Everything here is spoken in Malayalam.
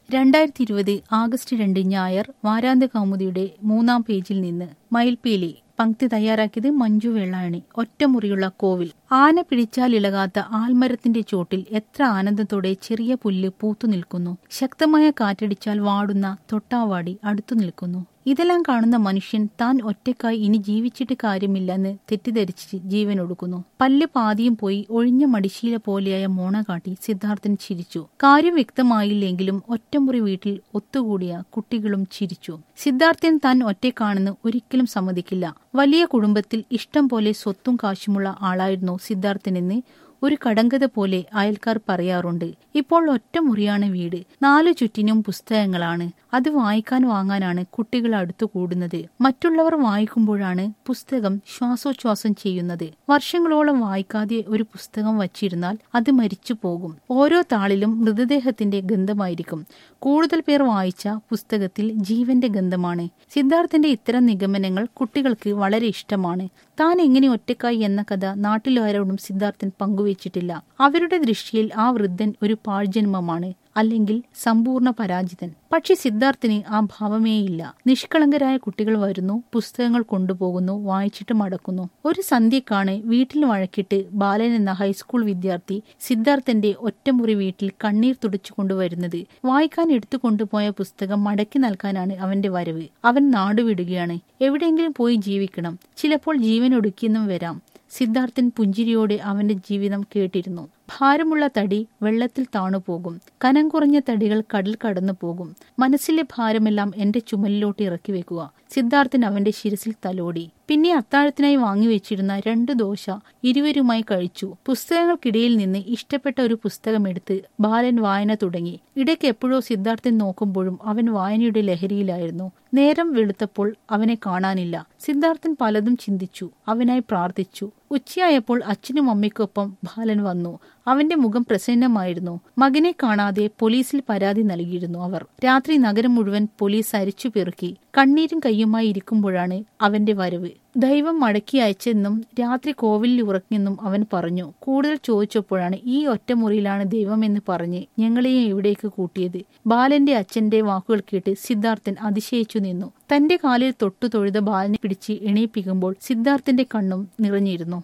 രണ്ടായിരത്തി ഇരുപത് ആഗസ്റ്റ് രണ്ട് ഞായർ വാരാന്ത്യ കൗമുദിയുടെ മൂന്നാം പേജിൽ നിന്ന് മയിൽപീലി പങ്ക്തി തയ്യാറാക്കിയത് മഞ്ജു വെള്ളായണി ഒറ്റമുറിയുള്ള കോവിൽ ആന പിടിച്ചാൽ ഇളകാത്ത ആൽമരത്തിന്റെ ചോട്ടിൽ എത്ര ആനന്ദത്തോടെ ചെറിയ പുല്ല് പൂത്തു നിൽക്കുന്നു ശക്തമായ കാറ്റടിച്ചാൽ വാടുന്ന തൊട്ടാവാടി അടുത്തു നിൽക്കുന്നു ഇതെല്ലാം കാണുന്ന മനുഷ്യൻ താൻ ഒറ്റക്കായി ഇനി ജീവിച്ചിട്ട് കാര്യമില്ലെന്ന് തെറ്റിദ്ധരിച്ച് ജീവൻ ഒടുക്കുന്നു പല്ല് പാതിയും പോയി ഒഴിഞ്ഞ മടിശീല പോലെയായ മോണ കാട്ടി സിദ്ധാർത്ഥൻ ചിരിച്ചു കാര്യം വ്യക്തമായില്ലെങ്കിലും ഒറ്റമുറി വീട്ടിൽ ഒത്തുകൂടിയ കുട്ടികളും ചിരിച്ചു സിദ്ധാർത്ഥൻ താൻ ഒറ്റക്കാണെന്ന് ഒരിക്കലും സമ്മതിക്കില്ല വലിയ കുടുംബത്തിൽ ഇഷ്ടം പോലെ സ്വത്തും കാശുമുള്ള ആളായിരുന്നു സിദ്ധാർത്ഥനെന്ന് ഒരു കടങ്കഥ പോലെ അയൽക്കാർ പറയാറുണ്ട് ഇപ്പോൾ ഒറ്റ മുറിയാണ് വീട് നാലു ചുറ്റിനും പുസ്തകങ്ങളാണ് അത് വായിക്കാൻ വാങ്ങാനാണ് കുട്ടികൾ അടുത്തു കൂടുന്നത് മറ്റുള്ളവർ വായിക്കുമ്പോഴാണ് പുസ്തകം ശ്വാസോച്ഛ്വാസം ചെയ്യുന്നത് വർഷങ്ങളോളം വായിക്കാതെ ഒരു പുസ്തകം വച്ചിരുന്നാൽ അത് മരിച്ചു പോകും ഓരോ താളിലും മൃതദേഹത്തിന്റെ ഗന്ധമായിരിക്കും കൂടുതൽ പേർ വായിച്ച പുസ്തകത്തിൽ ജീവന്റെ ഗന്ധമാണ് സിദ്ധാർത്ഥന്റെ ഇത്തരം നിഗമനങ്ങൾ കുട്ടികൾക്ക് വളരെ ഇഷ്ടമാണ് താൻ എങ്ങനെ ഒറ്റക്കായി എന്ന കഥ നാട്ടിലാരോടും സിദ്ധാർത്ഥൻ പങ്കുവച്ചിട്ടില്ല അവരുടെ ദൃഷ്ടിയിൽ ആ വൃദ്ധൻ ഒരു പാഴ്ജന്മമാണ് അല്ലെങ്കിൽ സമ്പൂർണ്ണ പരാജിതൻ പക്ഷെ സിദ്ധാർത്ഥിന് ആ ഭാവമേയില്ല നിഷ്കളങ്കരായ കുട്ടികൾ വരുന്നു പുസ്തകങ്ങൾ കൊണ്ടുപോകുന്നു വായിച്ചിട്ട് മടക്കുന്നു ഒരു സന്ധ്യക്കാണ് വീട്ടിൽ വഴക്കിട്ട് ബാലൻ എന്ന ഹൈസ്കൂൾ വിദ്യാർത്ഥി സിദ്ധാർത്ഥന്റെ ഒറ്റമുറി വീട്ടിൽ കണ്ണീർ തുടച്ചു കൊണ്ടുവരുന്നത് വായിക്കാൻ എടുത്തു കൊണ്ടുപോയ പുസ്തകം മടക്കി നൽകാനാണ് അവന്റെ വരവ് അവൻ നാടുവിടുകയാണ് എവിടെയെങ്കിലും പോയി ജീവിക്കണം ചിലപ്പോൾ ജീവൻ ഒടുക്കിയെന്നും വരാം സിദ്ധാർത്ഥൻ പുഞ്ചിരിയോടെ അവന്റെ ജീവിതം കേട്ടിരുന്നു ഭാരമുള്ള തടി വെള്ളത്തിൽ താണുപോകും കനം കുറഞ്ഞ തടികൾ കടൽ കടന്നു പോകും മനസ്സിലെ ഭാരമെല്ലാം എന്റെ ചുമലിലോട്ട് ഇറക്കി വെക്കുക സിദ്ധാർത്ഥൻ അവന്റെ ശിരസിൽ തലോടി പിന്നെ അത്താഴത്തിനായി വാങ്ങിവെച്ചിരുന്ന രണ്ട് ദോശ ഇരുവരുമായി കഴിച്ചു പുസ്തകങ്ങൾക്കിടയിൽ നിന്ന് ഇഷ്ടപ്പെട്ട ഒരു പുസ്തകമെടുത്ത് ബാലൻ വായന തുടങ്ങി ഇടയ്ക്ക് എപ്പോഴോ സിദ്ധാർത്ഥൻ നോക്കുമ്പോഴും അവൻ വായനയുടെ ലഹരിയിലായിരുന്നു നേരം വെളുത്തപ്പോൾ അവനെ കാണാനില്ല സിദ്ധാർത്ഥൻ പലതും ചിന്തിച്ചു അവനായി പ്രാർത്ഥിച്ചു ഉച്ചയായപ്പോൾ അച്ഛനും അമ്മയ്ക്കൊപ്പം ബാലൻ വന്നു അവന്റെ മുഖം പ്രസന്നമായിരുന്നു മകനെ കാണാതെ പോലീസിൽ പരാതി നൽകിയിരുന്നു അവർ രാത്രി നഗരം മുഴുവൻ പോലീസ് അരിച്ചു പെറുക്കി കണ്ണീരും കയ്യുമായി ഇരിക്കുമ്പോഴാണ് അവന്റെ വരവ് ദൈവം മടക്കി അയച്ചെന്നും രാത്രി കോവിലിൽ ഉറങ്ങിയെന്നും അവൻ പറഞ്ഞു കൂടുതൽ ചോദിച്ചപ്പോഴാണ് ഈ ഒറ്റമുറിയിലാണ് ദൈവമെന്ന് പറഞ്ഞ് ഞങ്ങളെയും ഇവിടേക്ക് കൂട്ടിയത് ബാലന്റെ അച്ഛന്റെ വാക്കുകൾ കേട്ട് സിദ്ധാർത്ഥൻ അതിശയിച്ചു നിന്നു തന്റെ കാലിൽ തൊട്ടു തൊഴുത ബാലനെ പിടിച്ച് എണീപ്പിക്കുമ്പോൾ സിദ്ധാർത്ഥന്റെ കണ്ണും നിറഞ്ഞിരുന്നു